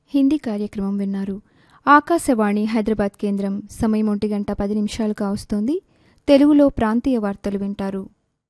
హిందీ కార్యక్రమం విన్నారు ఆకాశవాణి హైదరాబాద్ కేంద్రం సమయం ఒంటి గంట పది నిమిషాలు కావస్తోంది తెలుగులో ప్రాంతీయ వార్తలు వింటారు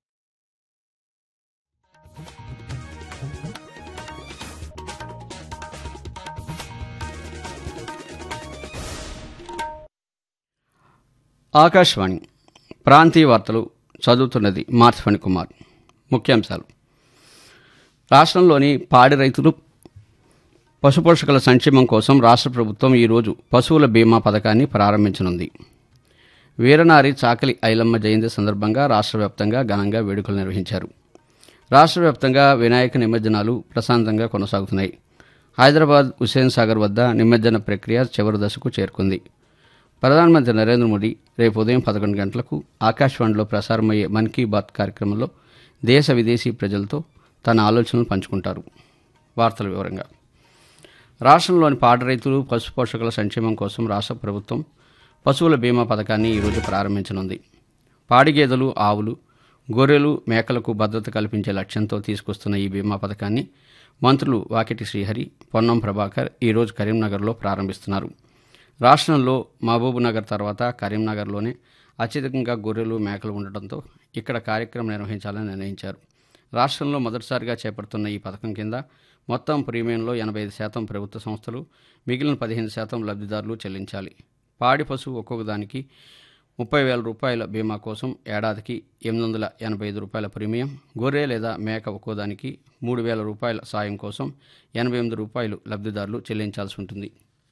ఆకాశవాణి ప్రాంతీయ వార్తలు చదువుతున్నది మార్చఫణి కుమార్ ముఖ్యాంశాలు రాష్ట్రంలోని పాడి రైతులు పశుపోషకుల సంక్షేమం కోసం రాష్ట్ర ప్రభుత్వం ఈరోజు పశువుల బీమా పథకాన్ని ప్రారంభించనుంది వీరనారి చాకలి ఐలమ్మ జయంతి సందర్భంగా రాష్ట్ర వ్యాప్తంగా ఘనంగా వేడుకలు నిర్వహించారు రాష్ట్ర వ్యాప్తంగా వినాయక నిమజ్జనాలు ప్రశాంతంగా కొనసాగుతున్నాయి హైదరాబాద్ హుస్సేన్ సాగర్ వద్ద నిమజ్జన ప్రక్రియ చివరి దశకు చేరుకుంది ప్రధానమంత్రి నరేంద్ర మోదీ రేపు ఉదయం పదకొండు గంటలకు ఆకాశవాణిలో ప్రసారమయ్యే మన్ కీ బాత్ కార్యక్రమంలో దేశ విదేశీ ప్రజలతో తన ఆలోచనలు పంచుకుంటారు వార్తల వివరంగా రాష్ట్రంలోని పాడి రైతులు పశు పోషకుల సంక్షేమం కోసం రాష్ట్ర ప్రభుత్వం పశువుల బీమా పథకాన్ని ఈరోజు ప్రారంభించనుంది పాడి గేదెలు ఆవులు గొర్రెలు మేకలకు భద్రత కల్పించే లక్ష్యంతో తీసుకొస్తున్న ఈ బీమా పథకాన్ని మంత్రులు వాకిటి శ్రీహరి పొన్నం ప్రభాకర్ ఈరోజు కరీంనగర్లో ప్రారంభిస్తున్నారు రాష్ట్రంలో మహబూబ్ నగర్ తర్వాత కరీంనగర్లోనే అత్యధికంగా గొర్రెలు మేకలు ఉండటంతో ఇక్కడ కార్యక్రమం నిర్వహించాలని నిర్ణయించారు రాష్ట్రంలో మొదటిసారిగా చేపడుతున్న ఈ పథకం కింద మొత్తం ప్రీమియంలో ఎనభై ఐదు శాతం ప్రభుత్వ సంస్థలు మిగిలిన పదిహేను శాతం లబ్ధిదారులు చెల్లించాలి పాడి పశువు ఒక్కొక్క దానికి ముప్పై వేల రూపాయల బీమా కోసం ఏడాదికి ఎనిమిది వందల ఎనభై ఐదు రూపాయల ప్రీమియం గొర్రె లేదా మేక ఒక్కోదానికి మూడు వేల రూపాయల సాయం కోసం ఎనభై ఎనిమిది రూపాయలు లబ్ధిదారులు చెల్లించాల్సి ఉంటుంది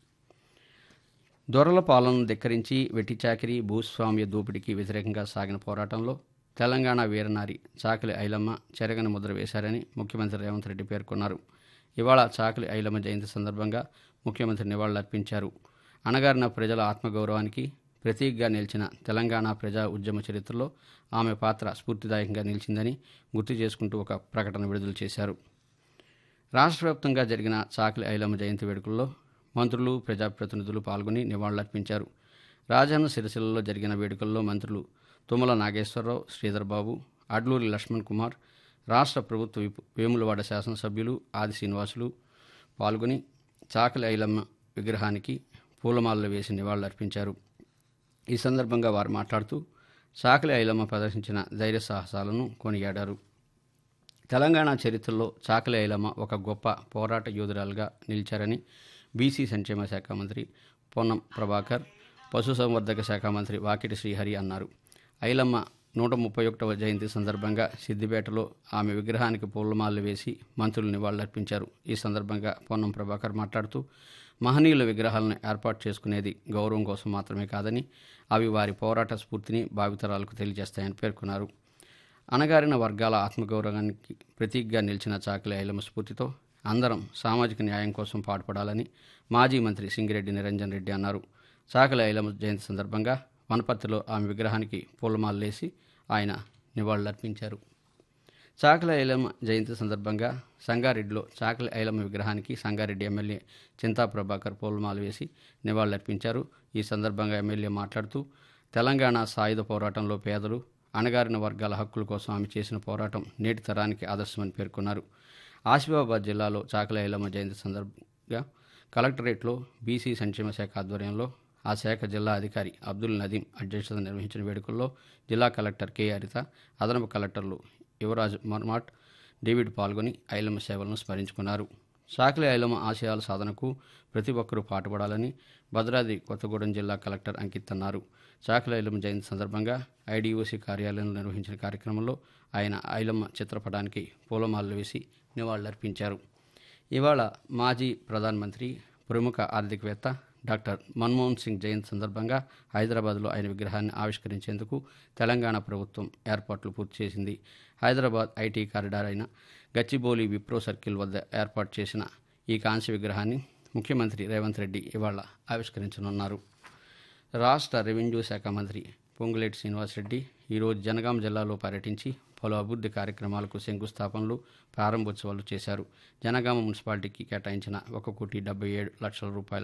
దొరల పాలనను ధిక్కరించి వెట్టి చాకిరి భూస్వామ్య దోపిడీకి వ్యతిరేకంగా సాగిన పోరాటంలో తెలంగాణ వీరనారి చాకలి ఐలమ్మ చెరగని ముద్ర వేశారని ముఖ్యమంత్రి రేవంత్ రెడ్డి పేర్కొన్నారు ఇవాళ చాకలి ఐలమ్మ జయంతి సందర్భంగా ముఖ్యమంత్రి నివాళులర్పించారు అణగారిన ప్రజల ఆత్మగౌరవానికి ప్రతీకగా నిలిచిన తెలంగాణ ప్రజా ఉద్యమ చరిత్రలో ఆమె పాత్ర స్ఫూర్తిదాయకంగా నిలిచిందని గుర్తు చేసుకుంటూ ఒక ప్రకటన విడుదల చేశారు రాష్ట్ర వ్యాప్తంగా జరిగిన చాకలి ఐలమ్మ జయంతి వేడుకల్లో మంత్రులు ప్రజాప్రతినిధులు పాల్గొని నివాళులర్పించారు రాజన్న సిరిసిల్లలో జరిగిన వేడుకల్లో మంత్రులు తుమ్మల నాగేశ్వరరావు శ్రీధర్ బాబు అడ్లూరి లక్ష్మణ్ కుమార్ రాష్ట్ర ప్రభుత్వ విప్ వేములవాడ శాసనసభ్యులు ఆది శ్రీనివాసులు పాల్గొని చాకలి ఐలమ్మ విగ్రహానికి పూలమాలలు వేసి నివాళులర్పించారు ఈ సందర్భంగా వారు మాట్లాడుతూ చాకలి ఐలమ్మ ప్రదర్శించిన ధైర్య సాహసాలను కొనియాడారు తెలంగాణ చరిత్రలో చాకలి ఐలమ్మ ఒక గొప్ప పోరాట యోధురాలుగా నిలిచారని బీసీ సంక్షేమ శాఖ మంత్రి పొన్నం ప్రభాకర్ పశుసంవర్ధక శాఖ మంత్రి వాకిటి శ్రీహరి అన్నారు ఐలమ్మ నూట ముప్పై ఒకటవ జయంతి సందర్భంగా సిద్దిపేటలో ఆమె విగ్రహానికి పూలమాలలు వేసి మంత్రులు నివాళులర్పించారు ఈ సందర్భంగా పొన్నం ప్రభాకర్ మాట్లాడుతూ మహనీయుల విగ్రహాలను ఏర్పాటు చేసుకునేది గౌరవం కోసం మాత్రమే కాదని అవి వారి పోరాట స్ఫూర్తిని భావితరాలకు తెలియజేస్తాయని పేర్కొన్నారు అణగారిన వర్గాల ఆత్మగౌరవానికి ప్రతీకగా నిలిచిన చాకలి ఐలమ్మ స్ఫూర్తితో అందరం సామాజిక న్యాయం కోసం పాటుపడాలని మాజీ మంత్రి సింగిరెడ్డి నిరంజన్ రెడ్డి అన్నారు చాకలి ఐలమ్మ జయంతి సందర్భంగా వనపర్తిలో ఆమె విగ్రహానికి పూలమాలలేసి ఆయన నివాళులర్పించారు చాకలి ఐలమ్మ జయంతి సందర్భంగా సంగారెడ్డిలో చాకలి ఐలమ్మ విగ్రహానికి సంగారెడ్డి ఎమ్మెల్యే చింతా ప్రభాకర్ పూలమాల వేసి నివాళులర్పించారు ఈ సందర్భంగా ఎమ్మెల్యే మాట్లాడుతూ తెలంగాణ సాయుధ పోరాటంలో పేదలు అణగారిన వర్గాల హక్కుల కోసం ఆమె చేసిన పోరాటం నేటి తరానికి ఆదర్శమని పేర్కొన్నారు ఆసిఫాబాద్ జిల్లాలో చాకలి ఐలమ్మ జయంతి సందర్భంగా కలెక్టరేట్లో బీసీ సంక్షేమ శాఖ ఆధ్వర్యంలో ఆ శాఖ జిల్లా అధికారి అబ్దుల్ నదీం అధ్యక్షత నిర్వహించిన వేడుకల్లో జిల్లా కలెక్టర్ కె హరిత అదనపు కలెక్టర్లు యువరాజ్ మర్మాట్ డేవిడ్ పాల్గొని ఐలమ్మ సేవలను స్మరించుకున్నారు చాకలి ఐలమ్మ ఆశయాల సాధనకు ప్రతి ఒక్కరూ పాటుపడాలని భద్రాద్రి కొత్తగూడెం జిల్లా కలెక్టర్ అంకిత్ అన్నారు చాకలి ఐలమ్మ జయంతి సందర్భంగా ఐడీఓసీ కార్యాలయంలో నిర్వహించిన కార్యక్రమంలో ఆయన ఐలమ్మ చిత్రపటానికి పూలమాలలు వేసి నివాళులర్పించారు ఇవాళ మాజీ ప్రధానమంత్రి ప్రముఖ ఆర్థికవేత్త డాక్టర్ మన్మోహన్ సింగ్ జయంతి సందర్భంగా హైదరాబాద్లో ఆయన విగ్రహాన్ని ఆవిష్కరించేందుకు తెలంగాణ ప్రభుత్వం ఏర్పాట్లు పూర్తి చేసింది హైదరాబాద్ ఐటీ కారిడార్ అయిన గచ్చిబౌలి విప్రో సర్కిల్ వద్ద ఏర్పాటు చేసిన ఈ కాంస్య విగ్రహాన్ని ముఖ్యమంత్రి రేవంత్ రెడ్డి ఇవాళ ఆవిష్కరించనున్నారు రాష్ట్ర రెవెన్యూ శాఖ మంత్రి పొంగులేటి శ్రీనివాసరెడ్డి ఈరోజు జనగాం జిల్లాలో పర్యటించి పలు అభివృద్ధి కార్యక్రమాలకు శంకుస్థాపనలు ప్రారంభోత్సవాలు చేశారు జనగామ మున్సిపాలిటీకి కేటాయించిన ఒక కోటి డెబ్బై ఏడు లక్షల రూపాయల